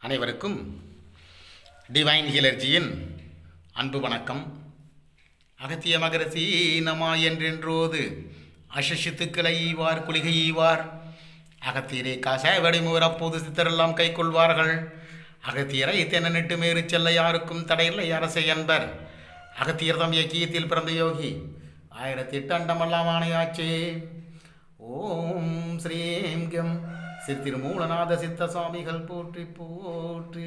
அனைவருக்கும் டிவைன் ஹிலர்ஜியின் அன்பு வணக்கம் அகத்திய மகரசி நமா என்றென்றோது அசசித்துக்களை ஈவார் குளிகை ஈவார் அகத்தியரை காச வடிமுவர் அப்போது சித்தரெல்லாம் கை கொள்வார்கள் அகத்தியரை தென்னனிட்டு மேறு செல்ல யாருக்கும் தடையில்லை அரசை என்பர் அகத்தியர் தம் இயக்கியத்தில் பிறந்த யோகி ஆயிரத்தி எட்டு அண்டமெல்லாம் ஆணையாச்சே ஓம் ஸ்ரீம் கம் சித்திருமூலநாத சித்த சுவாமிகள் போற்றி போற்றி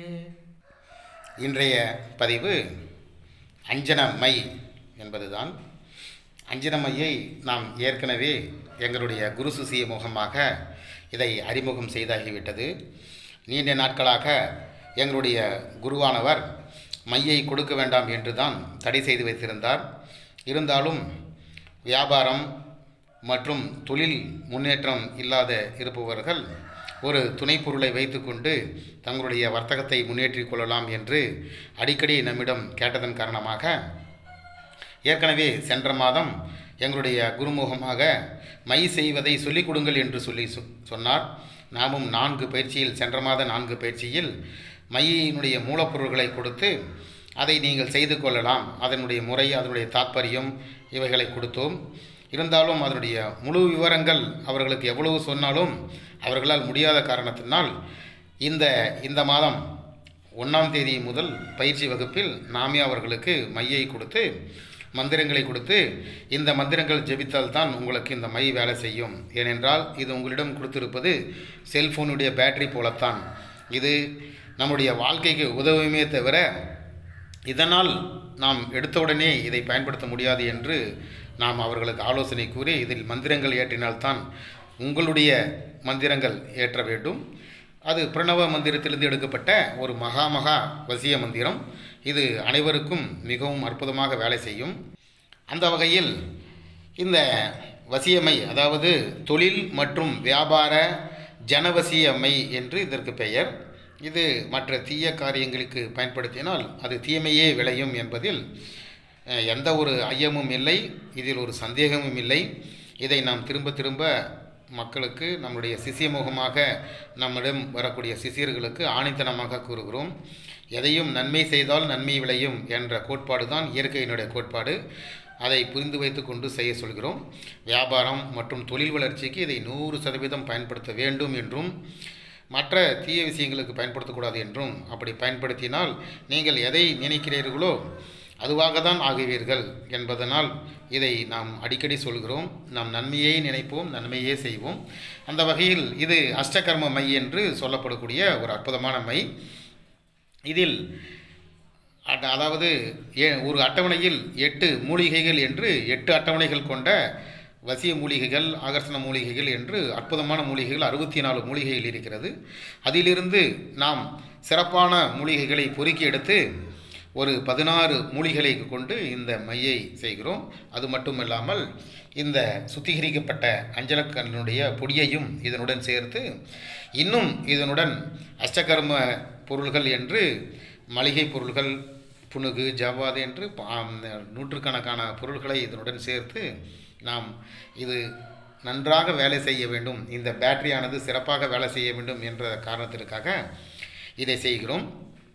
இன்றைய பதிவு அஞ்சனமை என்பதுதான் அஞ்சனமையை நாம் ஏற்கனவே எங்களுடைய குரு சுசிய முகமாக இதை அறிமுகம் செய்தாகிவிட்டது நீண்ட நாட்களாக எங்களுடைய குருவானவர் மையை கொடுக்க வேண்டாம் என்று தான் தடை செய்து வைத்திருந்தார் இருந்தாலும் வியாபாரம் மற்றும் தொழில் முன்னேற்றம் இல்லாத இருப்பவர்கள் ஒரு துணைப் பொருளை வைத்துக்கொண்டு தங்களுடைய வர்த்தகத்தை முன்னேற்றிக் கொள்ளலாம் என்று அடிக்கடி நம்மிடம் கேட்டதன் காரணமாக ஏற்கனவே சென்ற மாதம் எங்களுடைய குருமுகமாக மை செய்வதை சொல்லிக் கொடுங்கள் என்று சொல்லி சொ- சொன்னார் நாமும் நான்கு பயிற்சியில் சென்ற மாத நான்கு பயிற்சியில் மையினுடைய மூலப்பொருள்களை கொடுத்து அதை நீங்கள் செய்து கொள்ளலாம் அதனுடைய முறை அதனுடைய தாத்பரியம் இவைகளை கொடுத்தோம் இருந்தாலும் அதனுடைய முழு விவரங்கள் அவர்களுக்கு எவ்வளவு சொன்னாலும் அவர்களால் முடியாத காரணத்தினால் இந்த இந்த மாதம் ஒன்றாம் தேதி முதல் பயிற்சி வகுப்பில் நாமே அவர்களுக்கு மையை கொடுத்து மந்திரங்களை கொடுத்து இந்த மந்திரங்கள் ஜெபித்தால் தான் உங்களுக்கு இந்த மை வேலை செய்யும் ஏனென்றால் இது உங்களிடம் கொடுத்திருப்பது செல்போனுடைய பேட்டரி போலத்தான் இது நம்முடைய வாழ்க்கைக்கு உதவுமே தவிர இதனால் நாம் எடுத்தவுடனே இதை பயன்படுத்த முடியாது என்று நாம் அவர்களுக்கு ஆலோசனை கூறி இதில் மந்திரங்கள் ஏற்றினால்தான் உங்களுடைய மந்திரங்கள் ஏற்ற வேண்டும் அது பிரணவ மந்திரத்திலிருந்து எடுக்கப்பட்ட ஒரு மகா மகா வசிய மந்திரம் இது அனைவருக்கும் மிகவும் அற்புதமாக வேலை செய்யும் அந்த வகையில் இந்த வசியமை அதாவது தொழில் மற்றும் வியாபார ஜனவசியமை என்று இதற்கு பெயர் இது மற்ற தீய காரியங்களுக்கு பயன்படுத்தினால் அது தீமையே விளையும் என்பதில் அஹ், எந்த ஒரு ஐயமும் இல்லை இதில் ஒரு சந்தேகமும் இல்லை இதை நாம் திரும்ப திரும்ப மக்களுக்கு நம்முடைய சிசியமுகமாக நம்மிடம் வரக்கூடிய சிசியர்களுக்கு ஆணித்தனமாக கூறுகிறோம் எதையும் நன்மை செய்தால் நன்மை விளையும் என்ற கோட்பாடு தான் இயற்கையினுடைய கோட்பாடு அதை புரிந்து வைத்துக்கொண்டு செய்ய சொல்கிறோம் வியாபாரம் மற்றும் தொழில் வளர்ச்சிக்கு இதை நூறு சதவீதம் பயன்படுத்த வேண்டும் என்றும் மற்ற தீய விஷயங்களுக்கு பயன்படுத்தக்கூடாது என்றும் அப்படி பயன்படுத்தினால் நீங்கள் எதை நினைக்கிறீர்களோ அதுவாக தான் ஆகுவீர்கள் என்பதனால் இதை நாம் அடிக்கடி சொல்கிறோம் நாம் நன்மையை நினைப்போம் நன்மையே செய்வோம் அந்த வகையில் இது அஷ்டகர்ம மை என்று சொல்லப்படக்கூடிய ஒரு அற்புதமான மை இதில் அட- அதாவது ஏ- ஒரு அட்டவணையில் எட்டு மூலிகைகள் என்று எட்டு அட்டவணைகள் கொண்ட வசிய மூலிகைகள் ஆகர்ஷண மூலிகைகள் என்று அற்புதமான மூலிகைகள் அறுபத்தி நாலு மூலிகைகள் இருக்கிறது அதிலிருந்து நாம் சிறப்பான மூலிகைகளை பொறுக்கி எடுத்து ஒரு பதினாறு மூலிகளை கொண்டு இந்த மையை செய்கிறோம் அது மட்டுமல்லாமல் இந்த சுத்திகரிக்கப்பட்ட அஞ்சலக்கண்ணுடைய பொடியையும் இதனுடன் சேர்த்து இன்னும் இதனுடன் அஷ்டகர்ம பொருள்கள் என்று மளிகை பொருள்கள் புனுகு ஜவ்வாது என்று பா- நூற்றுக்கணக்கான பொருள்களை இதனுடன் சேர்த்து நாம் இது நன்றாக வேலை செய்ய வேண்டும் இந்த பேட்டரியானது சிறப்பாக வேலை செய்ய வேண்டும் என்ற காரணத்திற்காக இதை செய்கிறோம்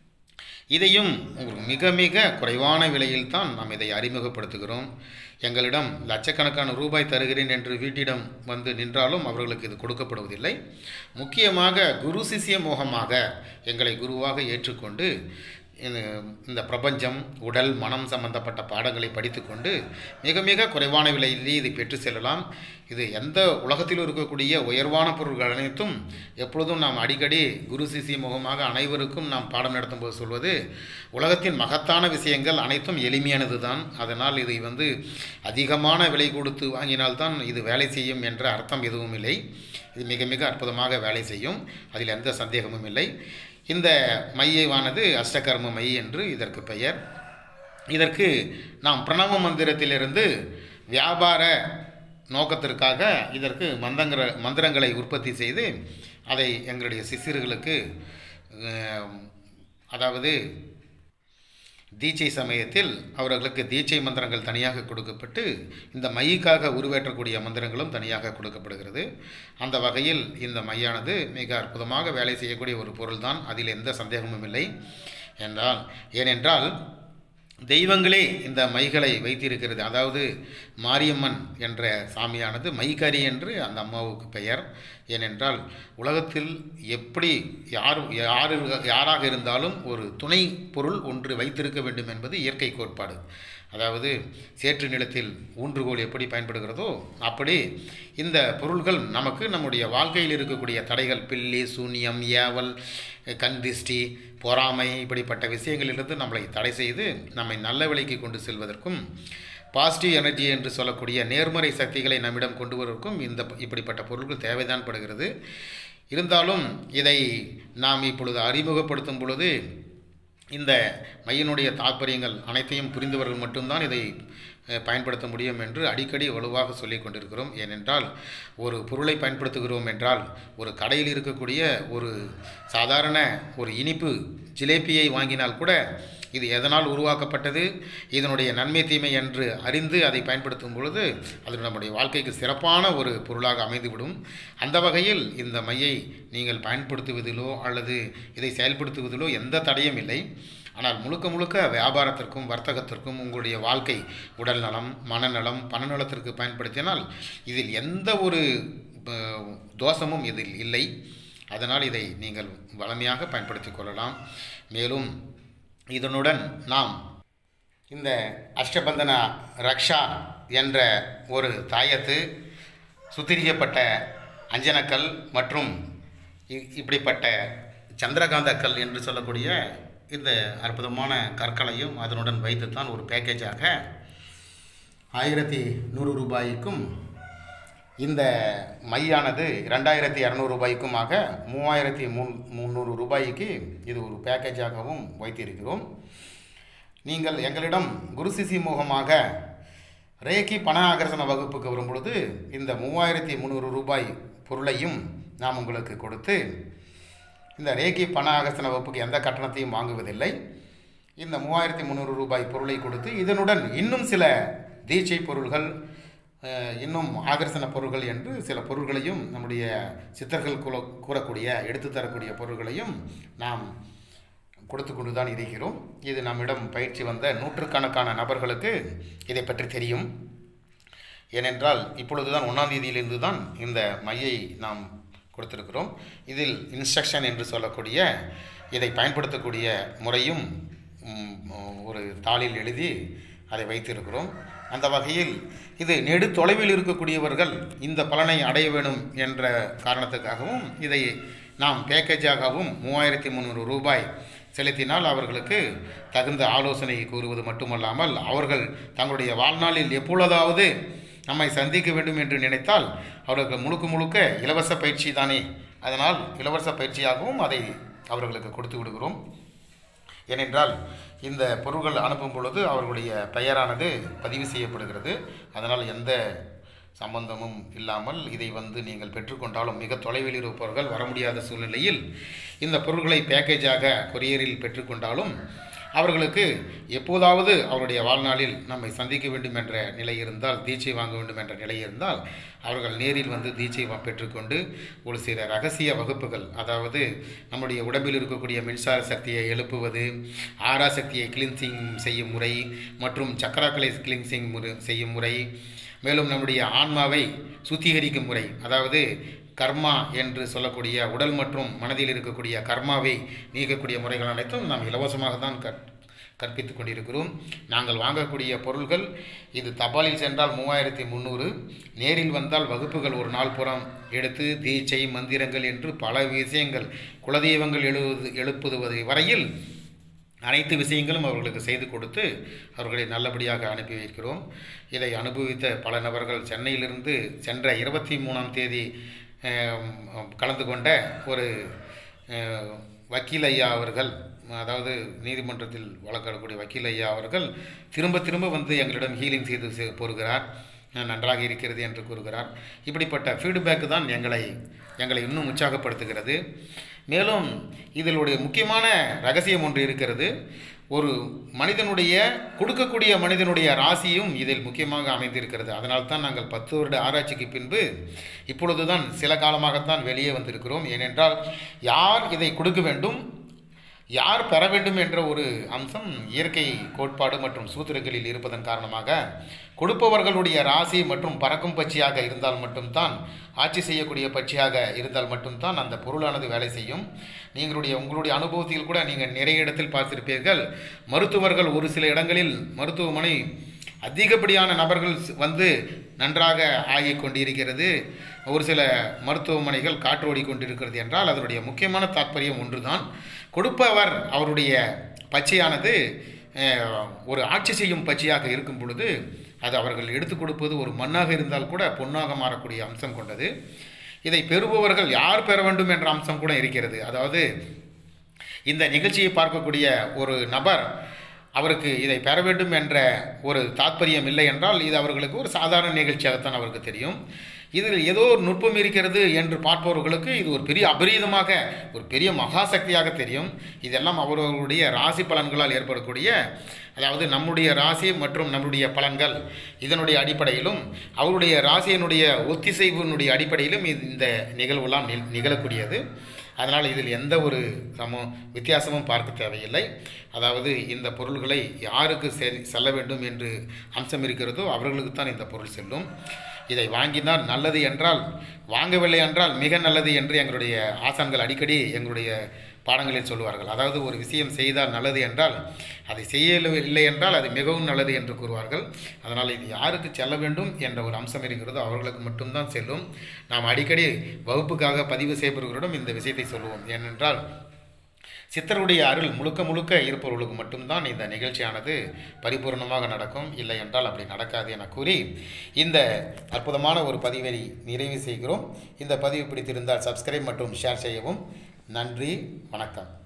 இதையும் ஒரு மிக மிக குறைவான விலையில் தான் நாம் இதை அறிமுகப்படுத்துகிறோம் எங்களிடம் லட்சக்கணக்கான ரூபாய் தருகிறேன் என்று வீட்டிடம் வந்து நின்றாலும் அவர்களுக்கு இது கொடுக்கப்படுவதில்லை முக்கியமாக குரு சிஷ்ய மோகமாக எங்களை குருவாக ஏற்றுக்கொண்டு இந்த- இந்த பிரபஞ்சம் உடல் மனம் சம்பந்தப்பட்ட பாடங்களை படித்துக்கொண்டு மிக மிக குறைவான விலையிலே இதை பெற்று செல்லலாம் இது எந்த உலகத்தில் இருக்கக்கூடிய உயர்வான பொருட்கள் அனைத்தும் எப்பொழுதும் நாம் அடிக்கடி குரு சிசிய முகமாக அனைவருக்கும் நாம் பாடம் நடத்தும்போது சொல்வது உலகத்தின் மகத்தான விஷயங்கள் அனைத்தும் எளிமையானது தான் அதனால் இதை வந்து அதிகமான விலை கொடுத்து வாங்கினால்தான் இது வேலை செய்யும் என்ற அர்த்தம் எதுவும் இல்லை இது மிக மிக அற்புதமாக வேலை செய்யும் அதில் எந்த சந்தேகமும் இல்லை இந்த மையவானது அஷ்டகர்ம மை என்று இதற்கு பெயர் இதற்கு நாம் பிரணவ மந்திரத்திலிருந்து வியாபார நோக்கத்திற்காக இதற்கு மந்தங்கிற மந்திரங்களை உற்பத்தி செய்து அதை எங்களுடைய சிசியர்களுக்கு அஹ், அதாவது தீட்சை சமயத்தில் அவர்களுக்கு தீட்சை மந்திரங்கள் தனியாக கொடுக்கப்பட்டு இந்த மைக்காக உருவேற்றக்கூடிய மந்திரங்களும் தனியாக கொடுக்கப்படுகிறது அந்த வகையில் இந்த மையானது மிக அற்புதமாக வேலை செய்யக்கூடிய ஒரு பொருள்தான் அதில் எந்த சந்தேகமும் இல்லை என்றால் ஏனென்றால் தெய்வங்களே இந்த மைகளை வைத்திருக்கிறது அதாவது மாரியம்மன் என்ற சாமியானது மைகரி என்று அந்த அம்மாவுக்கு பெயர் ஏனென்றால் உலகத்தில் எப்படி யார் யார் யாராக இருந்தாலும் ஒரு துணை பொருள் ஒன்று வைத்திருக்க வேண்டும் என்பது இயற்கை கோட்பாடு அதாவது சேற்று நிலத்தில் ஊன்றுகோல் எப்படி பயன்படுகிறதோ அப்படி இந்த பொருள்கள் நமக்கு நம்முடைய வாழ்க்கையில் இருக்கக்கூடிய தடைகள் பில்லி சூன்யம் ஏவல் கண் திஷ்டி பொறாமை இப்படிப்பட்ட விஷயங்களிலிருந்து நம்மளை தடை செய்து நம்மை நல்ல விலைக்கு கொண்டு செல்வதற்கும் பாசிட்டிவ் எனர்ஜி என்று சொல்லக்கூடிய நேர்மறை சக்திகளை நம்மிடம் கொண்டு வருவதற்கும் இந்த இப்படிப்பட்ட பொருட்கள் தேவைதான் படுகிறது இருந்தாலும் இதை நாம் இப்பொழுது அறிமுகப்படுத்தும் பொழுது இந்த மையினுடைய தாற்பயங்கள் அனைத்தையும் புரிந்தவர்கள் மட்டும்தான் இதை அஹ், பயன்படுத்த முடியும் என்று அடிக்கடி வலுவாக சொல்லிக் கொண்டிருக்கிறோம் ஏனென்றால் ஒரு பொருளை பயன்படுத்துகிறோம் என்றால் ஒரு கடையில் இருக்கக்கூடிய ஒரு சாதாரண ஒரு இனிப்பு ஜிலேபியை வாங்கினால் கூட இது எதனால் உருவாக்கப்பட்டது இதனுடைய நன்மை தீமை என்று அறிந்து அதை பயன்படுத்தும் பொழுது அது நம்முடைய வாழ்க்கைக்கு சிறப்பான ஒரு பொருளாக அமைந்துவிடும் அந்த வகையில் இந்த மையை நீங்கள் பயன்படுத்துவதிலோ அல்லது இதை செயல்படுத்துவதிலோ எந்த தடையும் இல்லை ஆனால் முழுக்க முழுக்க வியாபாரத்திற்கும் வர்த்தகத்திற்கும் உங்களுடைய வாழ்க்கை உடல் நலம் மனநலம் பணநலத்திற்கு பயன்படுத்தினால் இதில் எந்த ஒரு அஹ், தோஷமும் இதில் இல்லை அதனால் இதை நீங்கள் வளமையாக பயன்படுத்திக் கொள்ளலாம் மேலும் இதனுடன் நாம் இந்த அஷ்டபந்தன ரக்ஷா என்ற ஒரு தாயத்து சுத்திரிக்கப்பட்ட அஞ்சனக்கல் மற்றும் இ- இப்படிப்பட்ட சந்திரகாந்த கல் என்று சொல்லக்கூடிய இந்த அற்புதமான கற்களையும் அதனுடன் வைத்துத்தான் ஒரு பேக்கேஜாக ஆயிரத்தி நூறு ரூபாய்க்கும் இந்த மையானது ரெண்டாயிரத்தி இரநூறு ரூபாய்க்குமாக மூவாயிரத்தி முன் முந்நூறு ரூபாய்க்கு இது ஒரு பேக்கேஜாகவும் வைத்திருக்கிறோம் நீங்கள் எங்களிடம் குரு சிசி முகமாக ரேக்கி பண ஆகர்ஷண வகுப்புக்கு வரும் பொழுது இந்த மூவாயிரத்தி முந்நூறு ரூபாய் பொருளையும் நாம் உங்களுக்கு கொடுத்து இந்த ரேக்கி பண ஆகர்ஷண வகுப்புக்கு எந்த கட்டணத்தையும் வாங்குவதில்லை இந்த மூவாயிரத்தி முந்நூறு ரூபாய் பொருளை கொடுத்து இதனுடன் இன்னும் சில தீட்சை பொருள்கள் அஹ், இன்னும் ஆகர்ஷண பொருள்கள் என்று சில பொருள்களையும் நம்முடைய சித்தர்கள் கூற கூறக்கூடிய எடுத்து தரக்கூடிய பொருள்களையும் நாம் கொடுத்து கொண்டு தான் இருக்கிறோம் இது நம்மிடம் பயிற்சி வந்த நூற்றுக்கணக்கான நபர்களுக்கு இதை பற்றி தெரியும் ஏனென்றால் இப்பொழுதுதான் ஒன்றாம் தேதியிலிருந்து தான் இந்த மையை நாம் கொடுத்திருக்கிறோம் இதில் இன்ஸ்ட்ரக்ஷன் என்று சொல்லக்கூடிய இதை பயன்படுத்தக்கூடிய முறையும் ம், ஒரு தாளில் எழுதி அதை வைத்திருக்கிறோம் அந்த வகையில் இது நெடு தொலைவில் இருக்கக்கூடியவர்கள் இந்த பலனை அடைய வேணும் என்ற காரணத்துக்காகவும் இதை நாம் பேக்கேஜாகவும் மூவாயிரத்தி முந்நூறு ரூபாய் செலுத்தினால் அவர்களுக்கு தகுந்த ஆலோசனை கூறுவது மட்டுமல்லாமல் அவர்கள் தங்களுடைய வாழ்நாளில் எப்பொழுதாவது நம்மை சந்திக்க வேண்டும் என்று நினைத்தால் அவர்களுக்கு முழுக்க முழுக்க இலவச பயிற்சி தானே அதனால் இலவச பயிற்சியாகவும் அதை அவர்களுக்கு கொடுத்து விடுகிறோம் ஏனென்றால் இந்த பொருட்கள் அனுப்பும் பொழுது அவர்களுடைய பெயரானது பதிவு செய்யப்படுகிறது அதனால் எந்த சம்பந்தமும் இல்லாமல் இதை வந்து நீங்கள் பெற்றுக்கொண்டாலும் மிக தொலைவில் இருப்பவர்கள் வர முடியாத சூழ்நிலையில் இந்த பொருட்களை பேக்கேஜாக கொரியரில் பெற்றுக்கொண்டாலும் அவர்களுக்கு எப்போதாவது அவருடைய வாழ்நாளில் நம்மை சந்திக்க வேண்டும் என்ற நிலை இருந்தால் தீட்சை வாங்க வேண்டும் என்ற நிலை இருந்தால் அவர்கள் நேரில் வந்து தீட்சை வா- பெற்றுக்கொண்டு ஒரு சில ரகசிய வகுப்புகள் அதாவது நம்முடைய உடம்பில் இருக்கக்கூடிய மின்சார சக்தியை எழுப்புவது ஆரா சக்தியை கிளீன்சிங் செய்யும் முறை மற்றும் சக்கராக்களை கிளீன்சிங் முறை செய்யும் முறை மேலும் நம்முடைய ஆன்மாவை சுத்திகரிக்கும் முறை அதாவது கர்மா என்று சொல்லக்கூடிய உடல் மற்றும் மனதில் இருக்கக்கூடிய கர்மாவை நீக்கக்கூடிய முறைகள் அனைத்தும் நாம் இலவசமாக தான் கற் கற்பித்துக் கொண்டிருக்கிறோம் நாங்கள் வாங்கக்கூடிய பொருள்கள் இது தபாலில் சென்றால் மூவாயிரத்தி முந்நூறு நேரில் வந்தால் வகுப்புகள் ஒரு நாள் புறம் எடுத்து தீட்சை மந்திரங்கள் என்று பல விஷயங்கள் குலதெய்வங்கள் எழுவது எழுப்புவது வரையில் அனைத்து விஷயங்களும் அவர்களுக்கு செய்து கொடுத்து அவர்களை நல்லபடியாக அனுப்பி வைக்கிறோம் இதை அனுபவித்த பல நபர்கள் சென்னையிலிருந்து சென்ற இருபத்தி மூணாம் தேதி அஹ், கலந்து கொண்ட ஒரு அஹ், வக்கீல் ஐயா அவர்கள் அதாவது நீதிமன்றத்தில் வழக்காடக்கூடிய வக்கீல் ஐயா அவர்கள் திரும்ப திரும்ப வந்து எங்களிடம் ஹீலிங் செய்து செ- போருகிறார் நன்றாக இருக்கிறது என்று கூறுகிறார் இப்படிப்பட்ட ஃபீட்பேக் தான் எங்களை எங்களை இன்னும் உற்சாகப்படுத்துகிறது மேலும் இதனுடைய முக்கியமான ரகசியம் ஒன்று இருக்கிறது ஒரு மனிதனுடைய கொடுக்கக்கூடிய மனிதனுடைய ராசியும் இதில் முக்கியமாக அமைந்திருக்கிறது அதனால் தான் நாங்கள் பத்து வருட ஆராய்ச்சிக்கு பின்பு இப்பொழுது தான் சில காலமாகத்தான் வெளியே வந்திருக்கிறோம் ஏனென்றால் யார் இதை கொடுக்க வேண்டும் யார் பெற வேண்டும் என்ற ஒரு அம்சம் இயற்கை கோட்பாடு மற்றும் சூத்திரங்களில் இருப்பதன் காரணமாக கொடுப்பவர்களுடைய ராசி மற்றும் பறக்கும் பட்சியாக இருந்தால் மட்டும்தான் ஆட்சி செய்யக்கூடிய பட்சியாக இருந்தால் மட்டும்தான் அந்த பொருளானது வேலை செய்யும் நீங்களுடைய உங்களுடைய அனுபவத்தில் கூட நீங்கள் நிறைய இடத்தில் பார்த்திருப்பீர்கள் மருத்துவர்கள் ஒரு சில இடங்களில் மருத்துவமனை அதிகப்படியான நபர்கள் வந்து நன்றாக ஆகிக் கொண்டிருக்கிறது ஒரு சில மருத்துவமனைகள் காற்றோடி கொண்டிருக்கிறது என்றால் அதனுடைய முக்கியமான தாற்பயம் ஒன்றுதான் கொடுப்பவர் அவருடைய பச்சையானது அஹ், ஒரு ஆட்சி செய்யும் பச்சையாக இருக்கும் பொழுது அது அவர்கள் எடுத்துக் கொடுப்பது ஒரு மண்ணாக இருந்தால் கூட பொன்னாக மாறக்கூடிய அம்சம் கொண்டது இதை பெறுபவர்கள் யார் பெற வேண்டும் என்ற அம்சம் கூட இருக்கிறது அதாவது இந்த நிகழ்ச்சியை பார்க்கக்கூடிய ஒரு நபர் அவருக்கு இதை பெற வேண்டும் என்ற ஒரு தாத்பரியம் இல்லை என்றால் இது அவர்களுக்கு ஒரு சாதாரண நிகழ்ச்சியாகத்தான் அவருக்கு தெரியும் இதில் ஏதோ ஒரு நுட்பம் இருக்கிறது என்று பார்ப்பவர்களுக்கு இது ஒரு பெரிய அபரீதமாக ஒரு பெரிய மகாசக்தியாக தெரியும் இதெல்லாம் அவரவர்களுடைய ராசி பலன்களால் ஏற்படக்கூடிய அதாவது நம்முடைய ராசி மற்றும் நம்முடைய பலன்கள் இதனுடைய அடிப்படையிலும் அவருடைய ராசியினுடைய ஒத்திசைவினுடைய அடிப்படையிலும் இது- இந்த நிகழ்வுலாம் நில் நிகழக்கூடியது அதனால் இதில் எந்த ஒரு சம வித்தியாசமும் பார்க்க தேவையில்லை அதாவது இந்த பொருள்களை யாருக்கு செ- செல்ல வேண்டும் என்று அம்சம் இருக்கிறதோ அவர்களுக்கு தான் இந்த பொருள் செல்லும் இதை வாங்கினால் நல்லது என்றால் வாங்கவில்லை என்றால் மிக நல்லது என்று எங்களுடைய ஆசான்கள் அடிக்கடி எங்களுடைய பாடங்களில் சொல்லுவார்கள் அதாவது ஒரு விஷயம் செய்தால் நல்லது என்றால் அதை செய்யவில்லை என்றால் அது மிகவும் நல்லது என்று கூறுவார்கள் அதனால் இது யாருக்கு செல்ல வேண்டும் என்ற ஒரு அம்சம் இருக்கிறதோ அவர்களுக்கு மட்டும்தான் செல்லும் நாம் அடிக்கடி வகுப்புக்காக பதிவு செய்பவர்களிடம் இந்த விஷயத்தை சொல்லுவோம் ஏனென்றால் சித்தருடைய அருள் முழுக்க முழுக்க இருப்பவர்களுக்கு மட்டும்தான் இந்த நிகழ்ச்சியானது பரிபூர்ணமாக நடக்கும் இல்லை என்றால் அப்படி நடக்காது என கூறி இந்த அற்புதமான ஒரு பதிவை நிறைவு செய்கிறோம் இந்த பதிவு பிடித்திருந்தால் சப்ஸ்கிரைப் மற்றும் ஷேர் செய்யவும் நன்றி வணக்கம்